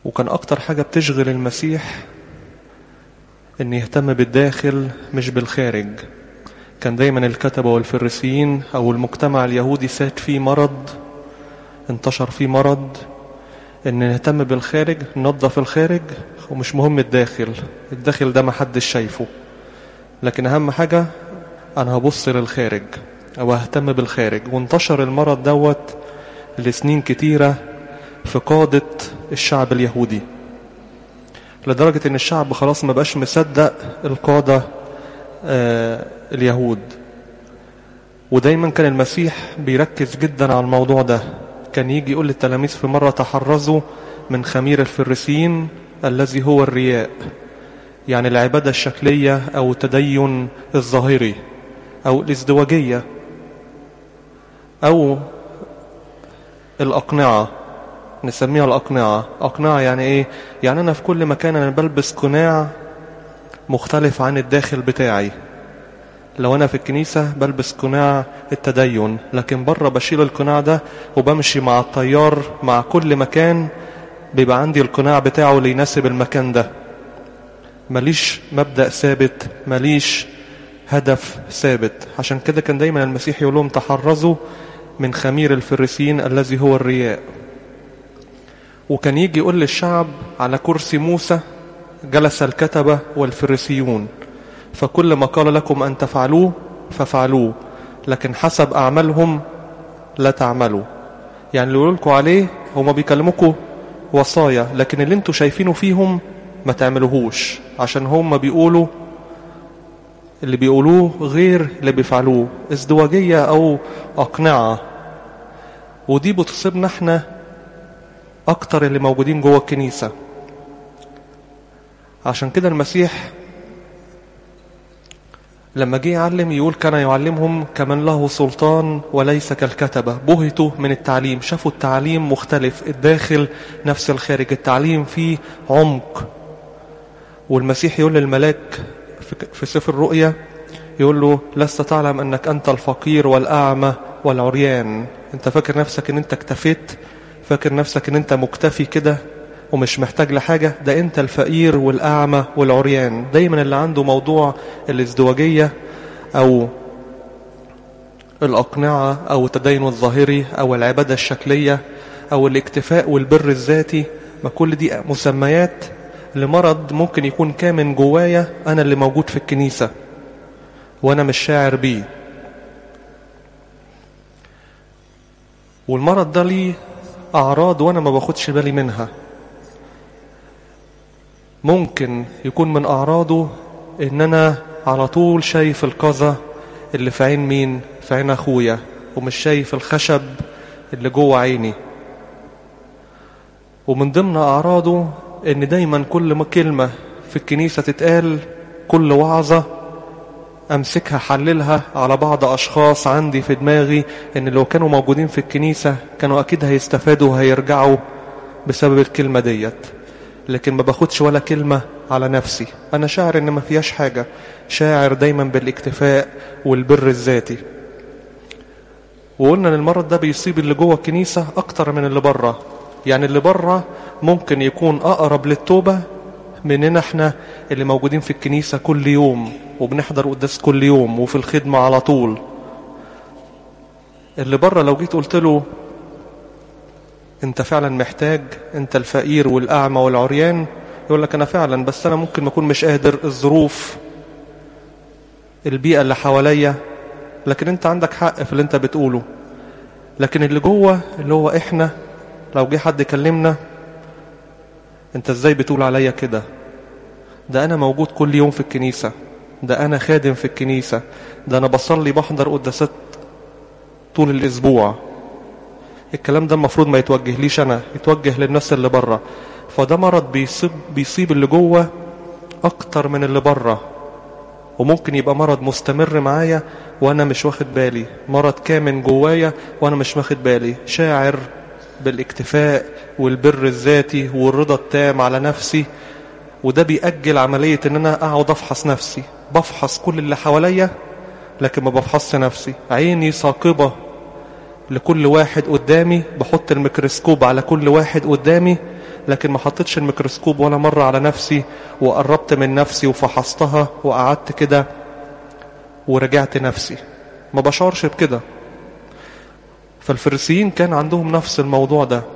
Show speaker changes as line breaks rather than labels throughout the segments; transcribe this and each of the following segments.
وكان أكتر حاجة بتشغل المسيح إن يهتم بالداخل مش بالخارج كان دايما الكتبة والفريسيين أو المجتمع اليهودي ساد فيه مرض انتشر فيه مرض إن نهتم بالخارج ننظف الخارج ومش مهم الداخل الداخل ده محدش شايفه لكن أهم حاجة أنا هبص للخارج أو أهتم بالخارج وانتشر المرض دوت لسنين كتيرة في قادة الشعب اليهودي لدرجة ان الشعب خلاص ما بقاش مصدق القادة آه اليهود ودايما كان المسيح بيركز جدا على الموضوع ده كان يجي يقول للتلاميذ في مرة تحرزوا من خمير الفريسيين الذي هو الرياء يعني العبادة الشكلية أو التدين الظاهري أو الازدواجية أو الأقنعة نسميها الأقنعة أقنعة يعني إيه؟ يعني أنا في كل مكان أنا بلبس قناع مختلف عن الداخل بتاعي لو أنا في الكنيسة بلبس قناع التدين لكن بره بشيل القناع ده وبمشي مع الطيار مع كل مكان بيبقى عندي القناع بتاعه اللي يناسب المكان ده ماليش مبدأ ثابت ماليش هدف ثابت عشان كده كان دايما المسيح يقول لهم تحرزوا من خمير الفريسيين الذي هو الرياء وكان يجي يقول للشعب على كرسي موسى جلس الكتبة والفريسيون فكل ما قال لكم أن تفعلوه ففعلوه لكن حسب أعمالهم لا تعملوا يعني اللي يقولوا لكم عليه هما بيكلموكوا وصايا لكن اللي انتوا شايفينه فيهم ما تعملوهوش عشان هم بيقولوا اللي بيقولوه غير اللي بيفعلوه ازدواجية أو أقنعة ودي بتصيبنا احنا أكتر اللي موجودين جوه الكنيسة عشان كده المسيح لما جه يعلم يقول كان يعلمهم كمن له سلطان وليس كالكتبة بهتوا من التعليم شافوا التعليم مختلف الداخل نفس الخارج التعليم فيه عمق والمسيح يقول للملاك في سفر الرؤيا يقول له لست تعلم أنك أنت الفقير والأعمى والعريان أنت فاكر نفسك أن أنت اكتفيت فاكر نفسك أن أنت مكتفي كده ومش محتاج لحاجة ده أنت الفقير والأعمى والعريان دايما اللي عنده موضوع الازدواجية أو الأقنعة أو التدين الظاهري أو العبادة الشكلية أو الاكتفاء والبر الذاتي ما كل دي مسميات لمرض ممكن يكون كامن جوايا أنا اللي موجود في الكنيسة وأنا مش شاعر بيه والمرض ده ليه أعراض وأنا ما باخدش بالي منها ممكن يكون من أعراضه إن أنا على طول شايف القذى اللي في عين مين في عين أخويا ومش شايف الخشب اللي جوه عيني ومن ضمن أعراضه إن دايما كل ما كلمة في الكنيسة تتقال كل وعظة أمسكها حللها على بعض أشخاص عندي في دماغي إن لو كانوا موجودين في الكنيسة كانوا أكيد هيستفادوا وهيرجعوا بسبب الكلمة ديت لكن ما باخدش ولا كلمة على نفسي أنا شاعر إن ما فيهاش حاجة شاعر دايما بالاكتفاء والبر الذاتي وقلنا إن المرض ده بيصيب اللي جوه الكنيسة أكتر من اللي بره يعني اللي بره ممكن يكون أقرب للتوبة مننا احنا اللي موجودين في الكنيسة كل يوم وبنحضر قداس كل يوم وفي الخدمة على طول اللي بره لو جيت قلت له انت فعلا محتاج انت الفقير والأعمى والعريان يقول لك انا فعلا بس انا ممكن ما اكون مش قادر الظروف البيئة اللي حواليا لكن انت عندك حق في اللي انت بتقوله لكن اللي جوه اللي هو احنا لو جه حد يكلمنا انت ازاي بتقول عليا كده ده انا موجود كل يوم في الكنيسة ده انا خادم في الكنيسة ده انا بصلي بحضر قداسات طول الاسبوع الكلام ده المفروض ما يتوجهليش انا يتوجه للناس اللي بره فده مرض بيصيب بيصيب اللي جوه اكتر من اللي بره وممكن يبقى مرض مستمر معايا وانا مش واخد بالي مرض كامن جوايا وانا مش واخد بالي شاعر بالاكتفاء والبر الذاتي والرضا التام على نفسي وده بيأجل عملية ان انا اقعد افحص نفسي بفحص كل اللي حواليا لكن ما بفحصش نفسي عيني ثاقبة لكل واحد قدامي بحط الميكروسكوب على كل واحد قدامي لكن ما حطيتش الميكروسكوب ولا مرة على نفسي وقربت من نفسي وفحصتها وقعدت كده ورجعت نفسي ما بشعرش بكده فالفريسيين كان عندهم نفس الموضوع ده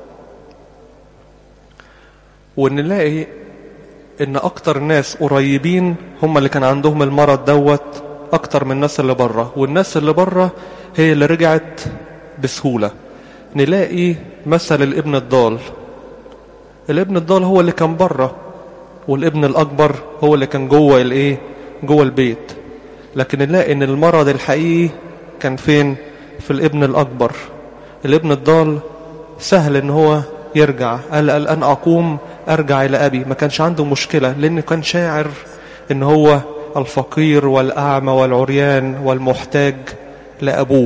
وان نلاقي ان اكتر ناس قريبين هم اللي كان عندهم المرض دوت اكتر من الناس اللي بره والناس اللي بره هي اللي رجعت بسهولة نلاقي مثل الابن الضال الابن الضال هو اللي كان بره والابن الاكبر هو اللي كان جوه الايه جوه البيت لكن نلاقي ان المرض الحقيقي كان فين في الابن الاكبر الابن الضال سهل ان هو يرجع قال الان اقوم ارجع الى ابي ما كانش عنده مشكله لانه كان شاعر ان هو الفقير والاعمى والعريان والمحتاج لابوه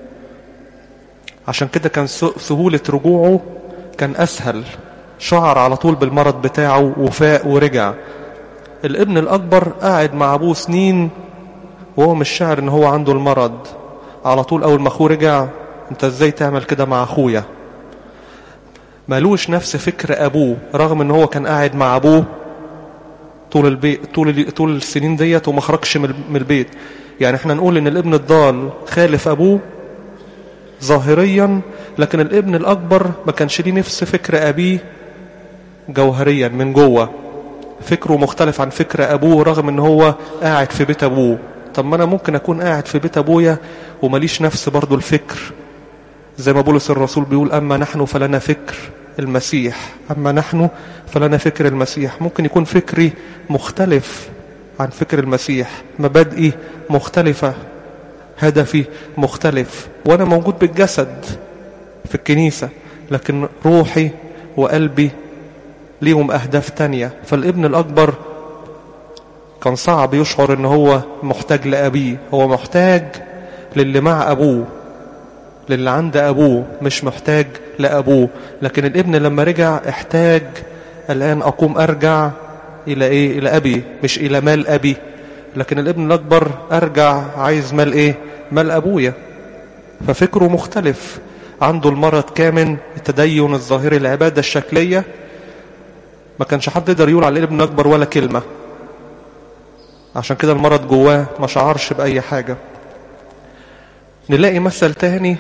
عشان كده كان سهوله رجوعه كان اسهل شعر على طول بالمرض بتاعه وفاق ورجع الابن الاكبر قاعد مع ابوه سنين وهو مش شاعر ان هو عنده المرض على طول اول ما اخوه رجع انت ازاي تعمل كده مع اخويا مالوش نفس فكر ابوه رغم ان هو كان قاعد مع ابوه طول البيت طول طول السنين ديت وما خرجش من البيت يعني احنا نقول ان الابن الضال خالف ابوه ظاهريا لكن الابن الاكبر ما كانش ليه نفس فكر ابيه جوهريا من جوه فكره مختلف عن فكر ابوه رغم ان هو قاعد في بيت ابوه طب ما انا ممكن اكون قاعد في بيت ابويا وماليش نفس برضو الفكر زي ما بولس الرسول بيقول اما نحن فلنا فكر المسيح اما نحن فلنا فكر المسيح ممكن يكون فكري مختلف عن فكر المسيح مبادئي مختلفة هدفي مختلف وانا موجود بالجسد في الكنيسة لكن روحي وقلبي ليهم اهداف تانية فالابن الاكبر كان صعب يشعر ان هو محتاج لابيه هو محتاج للي مع ابوه للي عند ابوه مش محتاج لابوه لكن الابن لما رجع احتاج الان اقوم ارجع الى ايه الى ابي مش الى مال ابي لكن الابن الاكبر ارجع عايز مال ايه مال ابويا ففكره مختلف عنده المرض كامن التدين الظاهري العباده الشكليه ما كانش حد يقدر يقول على الابن الاكبر ولا كلمه عشان كده المرض جواه ما شعرش باي حاجه نلاقي مثل تاني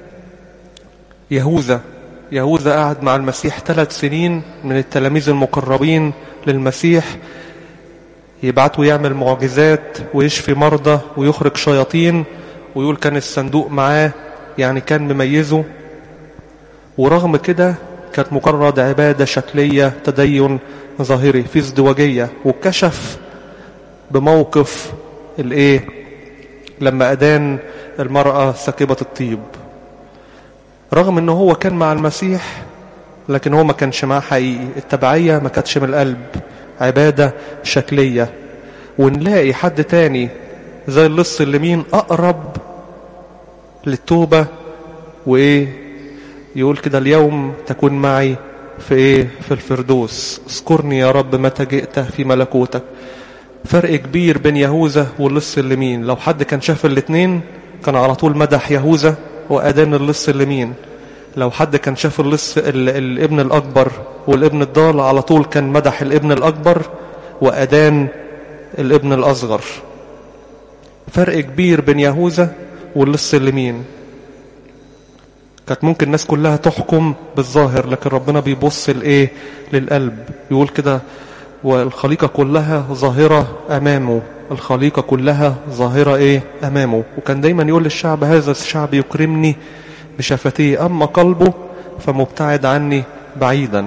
يهوذا يهوذا قعد مع المسيح ثلاث سنين من التلاميذ المقربين للمسيح يبعته يعمل معجزات ويشفي مرضى ويخرج شياطين ويقول كان الصندوق معاه يعني كان مميزه ورغم كده كانت مجرد عبادة شكلية تدين ظاهري في ازدواجية وكشف بموقف الايه لما أدان المرأة ساكبة الطيب رغم ان هو كان مع المسيح لكن هو ما كانش معاه حقيقي التبعية ما كانتش من القلب عبادة شكلية ونلاقي حد تاني زي اللص اليمين أقرب للتوبة وإيه يقول كده اليوم تكون معي في إيه في الفردوس اذكرني يا رب متى جئت في ملكوتك فرق كبير بين يهوذا واللص اليمين لو حد كان شاف الاتنين كان على طول مدح يهوذا وأدان اللص اليمين لو حد كان شاف اللص ال... الابن الأكبر والابن الضال على طول كان مدح الابن الأكبر وأدان الابن الأصغر فرق كبير بين يهوذا واللص اليمين كانت ممكن الناس كلها تحكم بالظاهر لكن ربنا بيبص الايه للقلب يقول كده والخليقة كلها ظاهرة أمامه الخليقة كلها ظاهرة إيه أمامه وكان دايما يقول للشعب هذا الشعب يكرمني بشفتيه أما قلبه فمبتعد عني بعيدا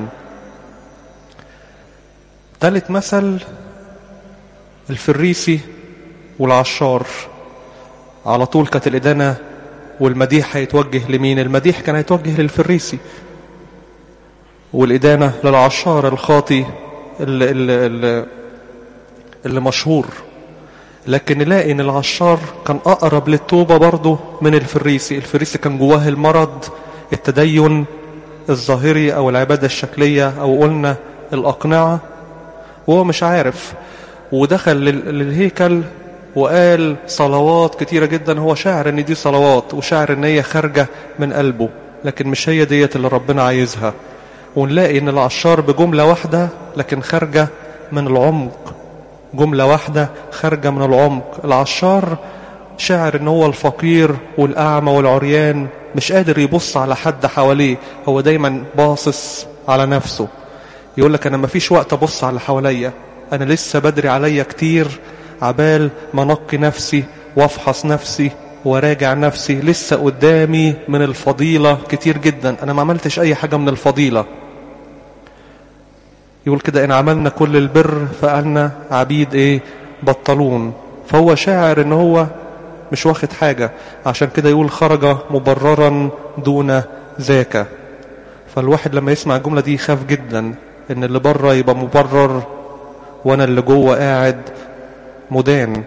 ثالث مثل الفريسي والعشار على طول كانت الإدانة والمديح هيتوجه لمين المديح كان هيتوجه للفريسي والإدانة للعشار الخاطي اللي, اللي, اللي مشهور لكن نلاقي ان العشار كان اقرب للتوبة برضه من الفريسي الفريسي كان جواه المرض التدين الظاهري او العبادة الشكلية او قلنا الاقنعة وهو مش عارف ودخل للهيكل وقال صلوات كتيرة جدا هو شاعر ان دي صلوات وشاعر ان هي خارجة من قلبه لكن مش هي ديت اللي ربنا عايزها ونلاقي ان العشار بجملة واحدة لكن خارجة من العمق جملة واحدة خارجة من العمق العشار شاعر ان هو الفقير والاعمى والعريان مش قادر يبص على حد حواليه هو دايما باصص على نفسه يقول لك انا مفيش وقت ابص على حواليا انا لسه بدري عليا كتير عبال ما انقي نفسي وافحص نفسي وراجع نفسي لسه قدامي من الفضيلة كتير جدا انا ما عملتش اي حاجة من الفضيلة يقول كده ان عملنا كل البر فقالنا عبيد ايه بطلون فهو شاعر ان هو مش واخد حاجة عشان كده يقول خرج مبررا دون ذاك فالواحد لما يسمع الجملة دي يخاف جدا ان اللي بره يبقى مبرر وانا اللي جوه قاعد مدان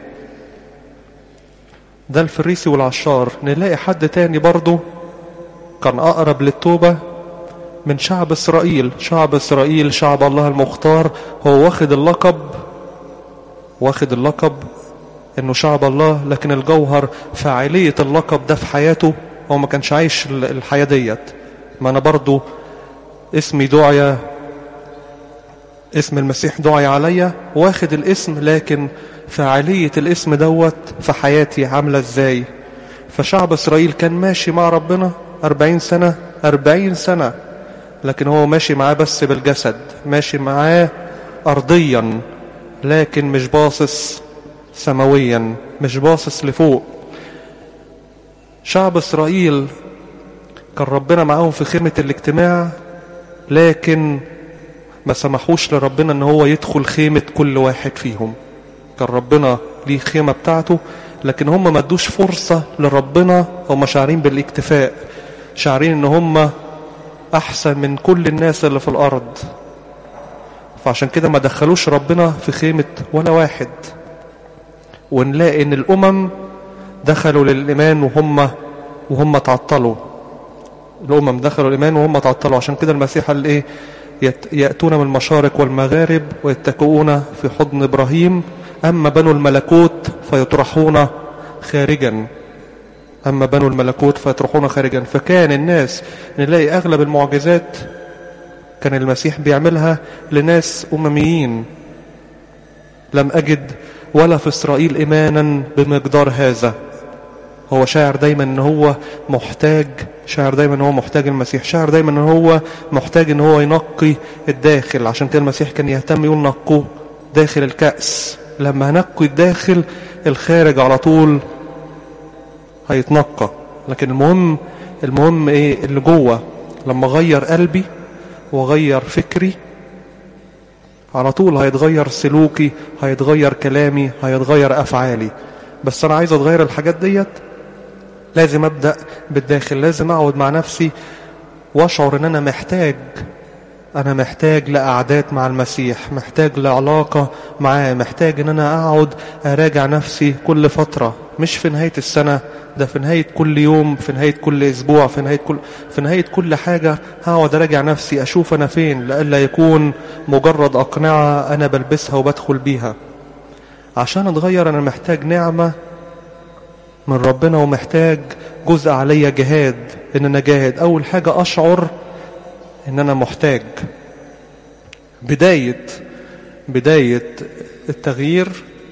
ده الفريسي والعشار نلاقي حد تاني برضه كان اقرب للتوبة من شعب اسرائيل شعب اسرائيل شعب الله المختار هو واخد اللقب واخد اللقب انه شعب الله لكن الجوهر فاعلية اللقب ده في حياته هو ما كانش عايش الحياة ديت ما انا برضو اسمي دعية اسم المسيح دعي عليا واخد الاسم لكن فعالية الاسم دوت في حياتي عاملة ازاي فشعب اسرائيل كان ماشي مع ربنا أربعين سنة أربعين سنة لكن هو ماشي معاه بس بالجسد ماشي معاه أرضيا لكن مش باصص سماويا مش باصص لفوق شعب إسرائيل كان ربنا معاهم في خيمة الاجتماع لكن ما سمحوش لربنا ان هو يدخل خيمة كل واحد فيهم كان ربنا ليه خيمة بتاعته لكن هم ما ادوش فرصة لربنا هم شاعرين بالاكتفاء شاعرين ان هم احسن من كل الناس اللي في الارض فعشان كده ما دخلوش ربنا في خيمة ولا واحد ونلاقي ان الامم دخلوا للايمان وهم وهم تعطلوا الامم دخلوا الايمان وهم تعطلوا عشان كده المسيح قال ايه ياتون من المشارق والمغارب ويتكئون في حضن ابراهيم اما بنو الملكوت فيطرحون خارجا اما بنو الملكوت فيطرحون خارجا فكان الناس نلاقي اغلب المعجزات كان المسيح بيعملها لناس امميين لم اجد ولا في اسرائيل ايمانا بمقدار هذا هو شاعر دايما ان هو محتاج شاعر دايما ان هو محتاج المسيح شاعر دايما ان هو محتاج ان هو ينقي الداخل عشان كده المسيح كان يهتم يقول نقوه داخل الكأس لما هنقي الداخل الخارج على طول هيتنقى لكن المهم المهم ايه اللي جوه لما غير قلبي وغير فكري على طول هيتغير سلوكي هيتغير كلامي هيتغير افعالي بس انا عايز اتغير الحاجات ديت لازم ابدا بالداخل لازم اقعد مع نفسي واشعر ان انا محتاج انا محتاج لقعدات مع المسيح محتاج لعلاقه معاه محتاج ان انا اقعد اراجع نفسي كل فتره مش في نهايه السنه ده في نهايه كل يوم في نهايه كل اسبوع في نهايه كل في نهايه كل حاجه هقعد اراجع نفسي اشوف انا فين لئلا يكون مجرد اقنعه انا بلبسها وبدخل بيها عشان اتغير انا محتاج نعمه من ربنا ومحتاج جزء عليا جهاد ان انا جاهد اول حاجه اشعر ان انا محتاج بدايه بدايه التغيير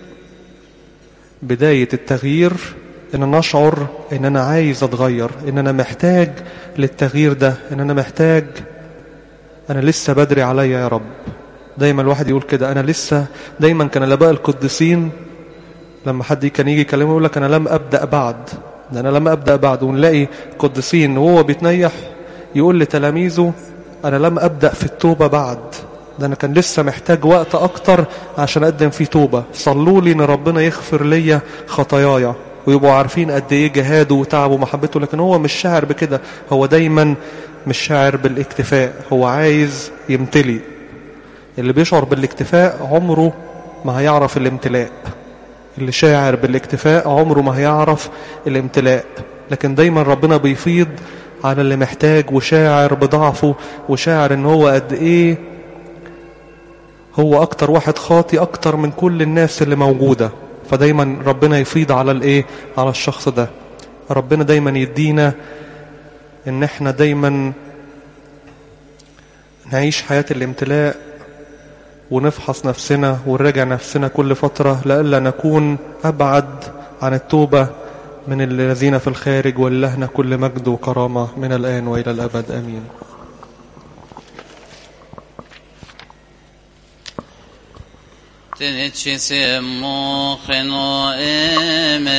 بدايه التغيير ان انا اشعر ان انا عايز اتغير ان انا محتاج للتغيير ده ان انا محتاج انا لسه بدري عليا يا رب دايما الواحد يقول كده انا لسه دايما كان الاباء القديسين لما حد كان يجي يكلمه يقول لك انا لم ابدا بعد ده انا لم ابدا بعد ونلاقي قديسين وهو بيتنيح يقول لتلاميذه انا لم ابدا في التوبه بعد ده انا كان لسه محتاج وقت اكتر عشان اقدم فيه توبه صلوا لي ان ربنا يغفر ليا خطاياي ويبقوا عارفين قد ايه جهاده وتعبه ومحبته لكن هو مش شاعر بكده هو دايما مش شاعر بالاكتفاء هو عايز يمتلي اللي بيشعر بالاكتفاء عمره ما هيعرف الامتلاء اللي شاعر بالاكتفاء عمره ما هيعرف الامتلاء لكن دايما ربنا بيفيض على اللي محتاج وشاعر بضعفه وشاعر ان هو قد ايه هو اكتر واحد خاطي اكتر من كل الناس اللي موجودة فدايما ربنا يفيض على الايه على الشخص ده ربنا دايما يدينا ان احنا دايما نعيش حياة الامتلاء ونفحص نفسنا ونراجع نفسنا كل فترة لئلا نكون أبعد عن التوبة من الذين في الخارج ولهنا كل مجد وكرامة من الآن وإلى الأبد آمين
Tenetçisi muhinu eme